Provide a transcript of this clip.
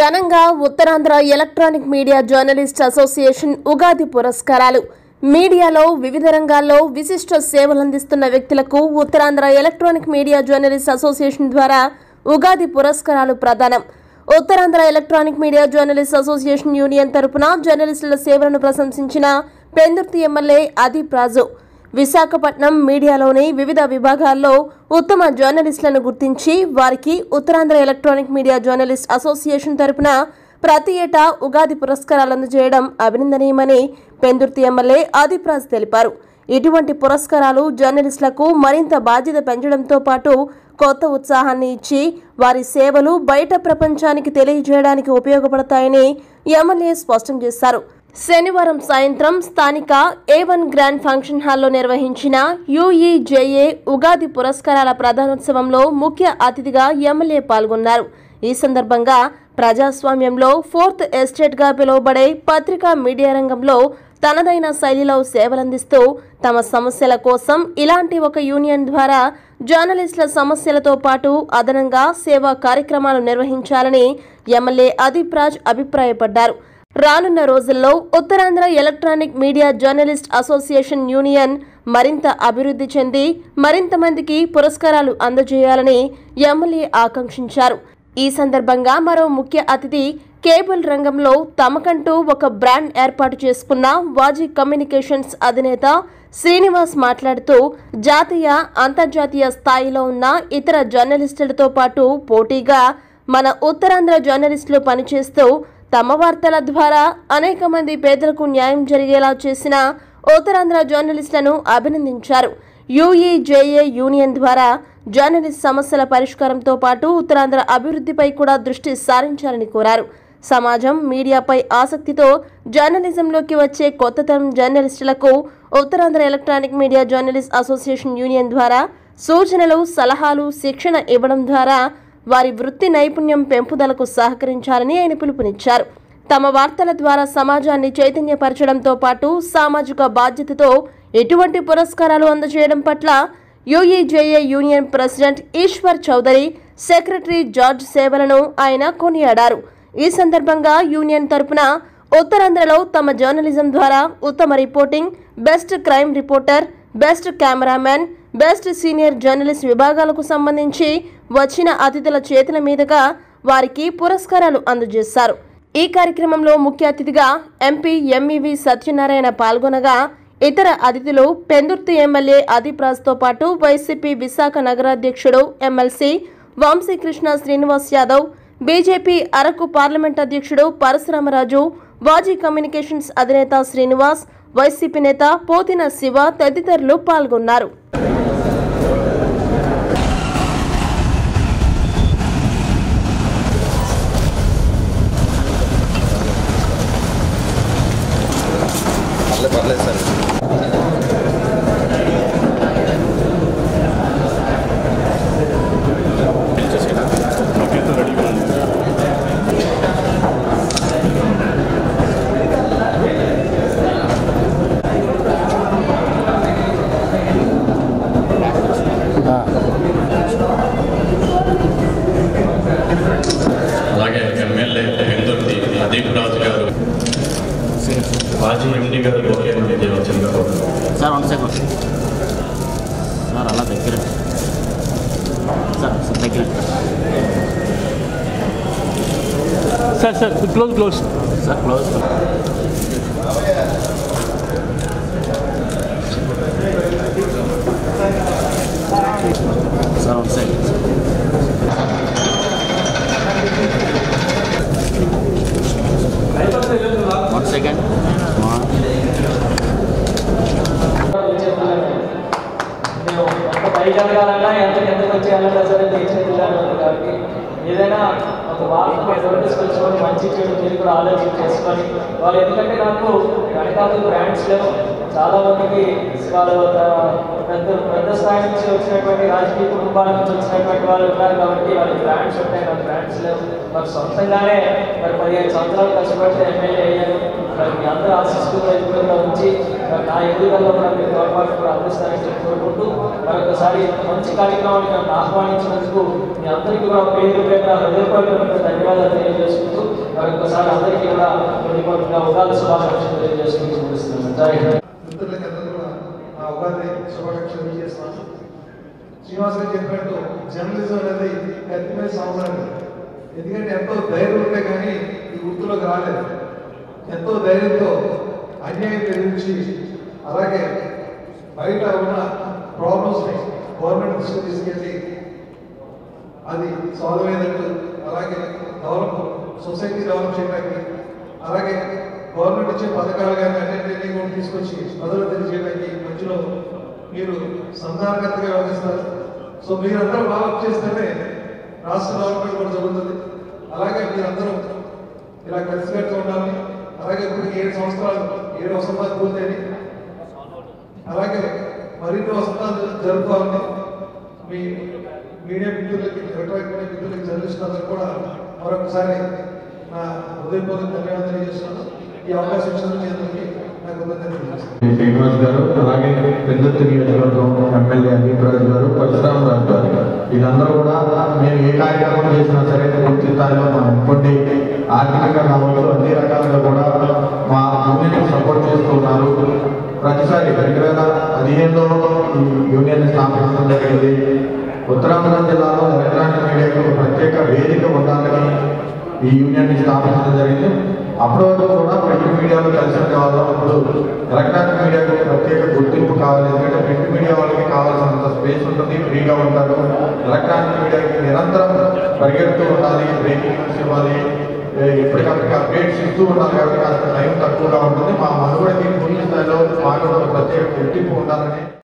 ఘనంగా Uttarandhra electronic media journalist association Ugadi పురస్కారాలు మీడియాలో వివిధ రంగాల్లో విశిష్ట సేవలందిస్తున్న వ్యక్తులకు Uttarandhra electronic media journalist association ద్వారా ఉగాది పురస్కారాలు ప్రదానం Uttarandhra electronic media journalist association union తరపున జర్నలిస్టుల సేవలను ప్రశంసించిన పెందుర్తి ఎమ్మెల్యే అదీప్ రాజు విశాఖపట్నం మీడియాలోని వివిధ విభాగాల్లో ఉత్తమ జర్నలిస్టులను గుర్తించి వారికి Uttarandhra electronic media journalist association తరపున ప్రతి ఏటా ఉగాది పురస్కారాలు అందజేయడం అభినందనీయమని పెందుర్తి ఎమ్మెల్యే ఆదిప్ రాజ్ తెలిపారు ఇటువంటి పురస్కారాలు జర్నలిస్టులకు మరింత బాధ్యత పెంచడంతో పాటు కొత్త ఉత్సాహాన్ని ఇచ్చి వారి సేవలు బయట ప్రపంచానికి తెలియజేయడానికి ఉపయోగపడతాయని ఎమ్మెల్యే స్పష్టం చేశారు శనివారం సాయంత్రం స్థానిక ఏ వన్ గ్రాండ్ ఫంక్షన్ హాల్లో నిర్వహించిన యుఈజేఏ ఉగాది పురస్కారాల ప్రధానోత్సవంలో ముఖ్య అతిథిగా ఎమ్మెల్యే పాల్గొన్నారు ఈ సందర్భంగా ప్రజాస్వామ్యంలో ఫోర్త్ ఎస్టేట్గా పిలువబడే పత్రికా మీడియా రంగంలో తనదైన శైలిలో సేవలందిస్తూ తమ సమస్యల కోసం ఇలాంటి ఒక యూనియన్ ద్వారా జర్నలిస్టుల సమస్యలతో పాటు అదనంగా సేవా కార్యక్రమాలు నిర్వహించాలని ఎమ్మెల్యే అదీప్ రాజ్ అభిప్రాయపడ్డారు రానున్న రోజుల్లో Uttarandhra electronic media journalist association union మరింత అభివృద్ధి చెంది మరింత మందికి పురస్కారాలు అందజేయాలని ఎమ్మెల్యే ఆకాంక్షించారు ఈ సందర్భంగా మరో ముఖ్య అతిథి కేబుల్ రంగంలో తమకంటూ ఒక బ్రాండ్ ఏర్పాటు చేసుకున్న వాజీ కమ్యూనికేషన్స్ అధినేత శ్రీనివాస్ మాట్లాడుతూ జాతీయ అంతర్జాతీయ స్థాయిలో ఉన్న ఇతర జర్నలిస్టులతో పాటు పోటీగా మన ఉత్తరాంధ్ర జర్నలిస్టులు పనిచేస్తూ తమ వార్తల ద్వారా అనేక మంది పేదలకు న్యాయం జరిగేలా చేసిన ఉత్తరాంధ్ర జర్నలిస్టులను అభినందించారు యూఈజేఏ యూనియన్ ద్వారా జర్నలిస్ట్ సమస్యల పరిష్కారంతో పాటు ఉత్తరాంధ్ర అభివృద్ధిపై కూడా దృష్టి సారించాలని కోరారు సమాజం మీడియాపై ఆసక్తితో జర్నలిజంలోకి వచ్చే కొత్త తరం జర్నలిస్టులకు Uttarandhra electronic media journalist association union ద్వారా సూచనలు సలహాలు శిక్షణ ఇవ్వడం ద్వారా వారి వృత్తి నైపుణ్యం పెంపుదలకు సహకరించాలని ఆయన పిలుపునిచ్చారు తమ వార్తల ద్వారా సమాజాన్ని చైతన్యపరచడంతో పాటు సామాజిక బాధ్యతతో ఎటువంటి పురస్కారాలు అందజేయడం పట్ల UEJA union president Eswar Chowdary secretary George సేవలను ఆయన కొనియాడారు ఈ సందర్భంగా యూనియన్ తరపున ఉత్తరాంధ్రలో తమ జర్నలిజం ద్వారా ఉత్తమ reporting best crime reporter best cameraman best senior journalist విభాగాలకు సంబంధించి వచ్చిన అతిథుల చేతుల మీదుగా వారికి పురస్కారాలు అందజేశారు ఈ కార్యక్రమంలో ముఖ్య అతిథిగా ఎంపీ ఎంఈవి సత్యనారాయణ పాల్గొనగా ఇతర అతిథులు పెందుర్తి ఎమ్మెల్యే అదీప్ రాజ్తో పాటు వైసీపీ విశాఖ నగరాధ్యక్షుడు MLC Vamsikrishna Srinivas Yadav BJP Araku parliament అధ్యక్షుడు పరశురామరాజు వాజీ కమ్యూనికేషన్స్ అధినేత శ్రీనివాస్ వైసీపీ నేత పోతిన శివ తదితరులు పాల్గొన్నారు పర్లేదు పర్లేదు సార్ అలాగే ఎమ్మెల్యే పెందుర్తి అదీప్ రాజు గారు మాజీ ఎండి గారు లోకేష్ వచ్చింది సార్ వన్ సెకండ్ సార్ అలా దగ్గర సార్ సార్ దగ్గర sir sir close close sir close sir one second one second మేము ఎంత పైకి ఎదగాలన్నా ఎంత కిందకి వచ్చేయాలన్నా సరే తీర్చిదిద్దాలి కాబట్టి ఏదైనా ఒక వార్త నోటీస్ వచ్చుకొని మంచి చెడు మీరు కూడా ఆలోచన చేసుకొని వాళ్ళు ఎందుకంటే నాకు వెనకాల బ్రాండ్స్ లేవు చాలా మందికి వాళ్ళు పెద్ద పెద్ద స్థాయి నుంచి వచ్చినటువంటి రాజకీయ కుటుంబాల నుంచి వచ్చినటువంటి వాళ్ళు ఉన్నారు కాబట్టి వాళ్ళకి బ్రాండ్స్ ఉంటాయి నాకు బ్రాండ్స్ లేవు నాకు సొంతంగానే మరి పదిహేను సంవత్సరాలు కష్టపడితే ఎమ్మెల్యే అయ్యాను మరి మీ అందరూ ఆశిస్తూ ఎదుగుతూ ఉంచి నా ఎదుగుదలలో కూడా మీ తోడ్పాటు కూడా అందిస్తారని చెప్పి కోరుకుంటూ మరొకసారి మంచి కార్యక్రమాన్ని నన్ను ఆహ్వానించినందుకు మీ అందరికీ కూడా పేరు పేరు హృదయపూర్వక ధన్యవాదాలు తెలియజేసుకుంటూ మరొకసారి అందరికీ కూడా హృదయపూర్వకంగా ఉగాది శుభాకాంక్షలు తెలియజేసుకుంటూ ముగిస్తున్నాను జై హింద్ మిత్రులకి అందరూ కూడా నా ఉగాది శుభాకాంక్షలు తెలియజేస్తున్నాను శ్రీనివాస్ గారు చెప్పినట్టు జర్నలిజం అనేది కత్తి మీద సంవత్సరాలు ఎందుకంటే ఎంతో ధైర్యం ఉంటే కానీ ఈ వృత్తిలోకి రాలేదు ఎంతో ధైర్యంతో అన్యాయం ఎదిరించి అలాగే బయట ఉన్న ప్రాబ్లమ్స్ని గవర్నమెంట్ దృష్టికి తీసుకెళ్ళి అది సాల్వ్ అయ్యేటట్టు అలాగే డెవలప్ సొసైటీ డెవలప్ చేయడానికి అలాగే గవర్నమెంట్ ఇచ్చే పథకాలు కానీ అటెండ్ కూడా తీసుకొచ్చి ప్రజలు తెలియజేయడానికి మధ్యలో మీరు సంధానకర్తగా వ్యవహరిస్తారు సో మీరందరూ బాగా వర్క్ చేస్తేనే రాష్ట్ర డెవలప్మెంట్ కూడా జరుగుతుంది అలాగే మీరందరూ ఇలా కలిసికట్టుగా ఉండాలి అలాగే ఇప్పుడు ఏడు సంవత్సరాలు ఏడు వసంతాలు పూర్తయి అలాగే మరిన్ని వసంతాలు జరుపుకోవాలని మీ మీడియా మిత్రులకి ఎలక్ట్రానిక్ మీడియా మిత్రులకి జర్నలిస్టులందరూ కూడా మరొకసారి నా హృదయపూర్వక ధన్యవాదాలు తెలియజేస్తున్నాను ఈ అవకాశం ఇచ్చినందుకు మీ అందరికీ నా కృతజ్ఞతలు తెలియజేస్తున్నాను శ్రీనివాస్ గారు అలాగే పెద్దత్తి నియోజకవర్గం ఎమ్మెల్యే అదీప్ రాజు గారు పరశురామరాజు గారు వీళ్ళందరూ కూడా మేము ఏ కార్యక్రమం చేసినా సరే పూర్తి స్థాయిలో మా ఇంకొన్ని ఆర్థికంగా కావచ్చు అన్ని రకాలుగా కూడా మా యూనియన్ సపోర్ట్ చేస్తూ ఉన్నారు ప్రతిసారి రెండు వేల పదిహేనులో ఈ యూనియన్ స్థాపించడం జరిగింది ఉత్తరాంధ్ర జిల్లాలో ఎలక్ట్రానిక్ మీడియాకు ఒక ప్రత్యేక వేదిక ఉండాలని ఈ యూనియన్ని స్థాపించడం జరిగింది అప్పటి వరకు కూడా ప్రింట్ మీడియాలో కలిసి ఉండే వాళ్ళం ఇప్పుడు ఎలక్ట్రానిక్ మీడియాకు ప్రత్యేక గుర్తింపు కావాలి ఎందుకంటే ప్రింట్ మీడియా వాళ్ళకి కావాల్సినంత స్పేస్ ఉంటుంది ఫ్రీగా ఉంటారు ఎలక్ట్రానిక్ మీడియాకి నిరంతరం పరిగెడుతూ ఉండాలి బ్రేకింగ్ న్యూస్ ఇవ్వాలి ఏ, ఎప్పటికప్పటికి అప్డేట్స్ ఇస్తూ ఉండాలి కాబట్టి కాస్త టైం తక్కువగా ఉంటుంది మా మనుగడకి పూర్తి స్థాయిలో మాకు ఒక ప్రత్యేక గుర్తింపు ఉండాలని